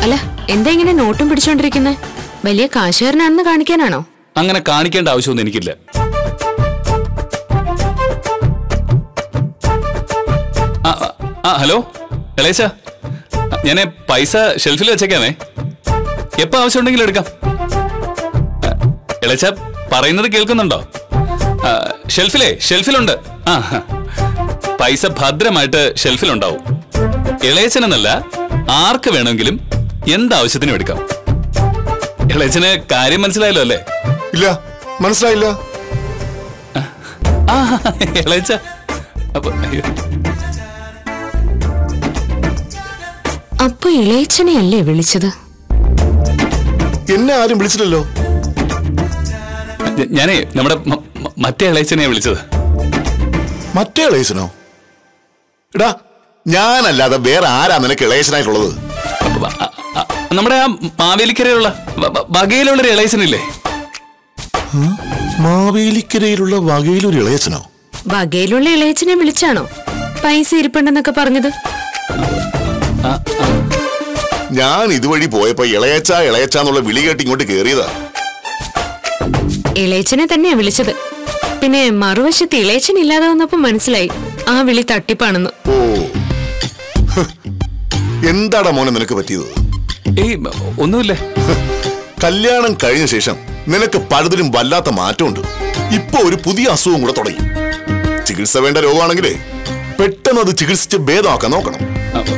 അല്ല എന്താ ഇങ്ങനെ നോട്ടും പിടിച്ചോണ്ടിരിക്കുന്നത് വലിയ കാശുകാരനാണെന്ന് കാണിക്കാനാണോ അങ്ങനെ കാണിക്കേണ്ട ആവശ്യമൊന്നും എനിക്കില്ല ആ, ആ, ആ ഹലോ എളേശ ഞാൻ പൈസ ഷെൽഫിൽ വെച്ചേക്കാമേ എപ്പോ ആവശ്യമുണ്ടെങ്കിലും എടുക്കാം ആ, എളേച്ച പറയുന്നത് കേൾക്കുന്നുണ്ടോ ആ, ഷെൽഫിലേ ഷെൽഫിലുണ്ട് ആ ആ. പൈസ ഭദ്രമായിട്ട് ഷെൽഫിലുണ്ടാവും ഇളയച്ചനെന്നല്ല ആർക്ക് വേണമെങ്കിലും എന്താവശ്യത്തിനും എടുക്കാം ഇളയച്ചന് കാര്യം മനസ്സിലായല്ലോ അല്ലേ ഇല്ല മനസ്സിലായില്ല ആ ഇളയച്ച അപ്പൊ അയ്യോ. അപ്പൊ ഇളയച്ചനെ അല്ലേ വിളിച്ചത് എന്നെ ആരും വിളിച്ചില്ലല്ലോ ഞ- ഞാനേ നമ്മുടെ മ- മ- മറ്റേ ഇളയച്ചനെയാ വിളിച്ചത് മറ്റേ ഇളയച്ചനോ എടാ ഞാനല്ലാതെ വേറെ ആരാ നിനക്ക് ഇളയച്ചനായിട്ടുള്ളത് അപ്പൊ അ- അ- നമ്മുടെ ആ മാവേലിക്കരയിലുള്ള വ- വ- വകയിലുള്ള ഒരു ഇളയച്ചനില്ലേ മാവേലിക്കരയിലുള്ള വകയിലൊരു ഇളയച്ചനോ വകയിലുള്ള ഇളയച്ചനെ വിളിച്ചാണോ പൈസ ഇരിപ്പുണ്ടെന്നൊക്കെ പറഞ്ഞത് ഞാൻ ഇതുവഴി പോയപ്പോ ഇളയച്ച ഇളയച്ച എന്നുള്ള വിളി കേട്ട് ഇങ്ങോട്ട് കേറിയതാ ഇളയച്ചനെ തന്നെയാ വിളിച്ചത് പിന്നെ മറുവശത്ത് ഇളയച്ചൻ ഇല്ലാതെ വന്നപ്പോ മനസ്സിലായി ആ വിളി തട്ടിപ്പാണെന്ന് ഓ ഹ്. എന്താടാ മോനെ നിനക്ക് പറ്റിയത് ഏയ് ഒന്നുമില്ല കല്യാണം കഴിഞ്ഞ ശേഷം നിനക്ക് പലതിലും വല്ലാത്ത മാറ്റമുണ്ട് ഇപ്പൊ ഒരു പുതിയ അസുഖം കൂടെ തുടങ്ങി ചികിത്സ വേണ്ട രോഗമാണെങ്കിലേ പെട്ടെന്ന് അത് ചികിത്സിച്ച് ഭേദമാക്കാൻ നോക്കണം അപ്പൊ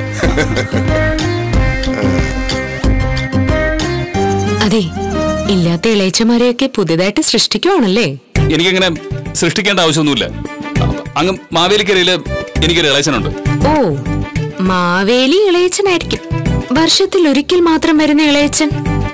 അതെ ഇല്ലാത്ത ഇളയച്ചമാരെയൊക്കെ പുതിയതായിട്ട് സൃഷ്ടിക്കുവാണല്ലേ എനിക്കങ്ങനെ സൃഷ്ടിക്കേണ്ട ആവശ്യമൊന്നുമില്ല അപ്പൊ അങ്ങ് മാവേലിക്കരയില് എനിക്കൊരു ഇളയച്ചനുണ്ട് ഓ മാവേലി ഇളയച്ചനായിരിക്കും വർഷത്തിൽ ഒരിക്കൽ മാത്രം വരുന്ന ഇളയച്ചൻ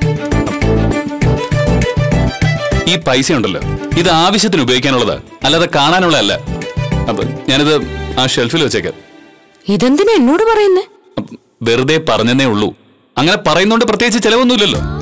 ഈ പൈസ ഉണ്ടല്ലോ ഇത് ആവശ്യത്തിന് ഉപയോഗിക്കാനുള്ളതാ അല്ലാതെ കാണാനുള്ളതല്ല അപ്പൊ ഞാനിത് ആ ഷെൽഫിൽ വെച്ചേക്കാം ഇതെന്തിനാ എന്നോട് പറയുന്നേ അപ്പൊ വെറുതെ പറഞ്ഞതേ ഉള്ളൂ അങ്ങനെ പറയുന്നോണ്ട് പ്രത്യേകിച്ച് ചെലവൊന്നുമില്ലല്ലോ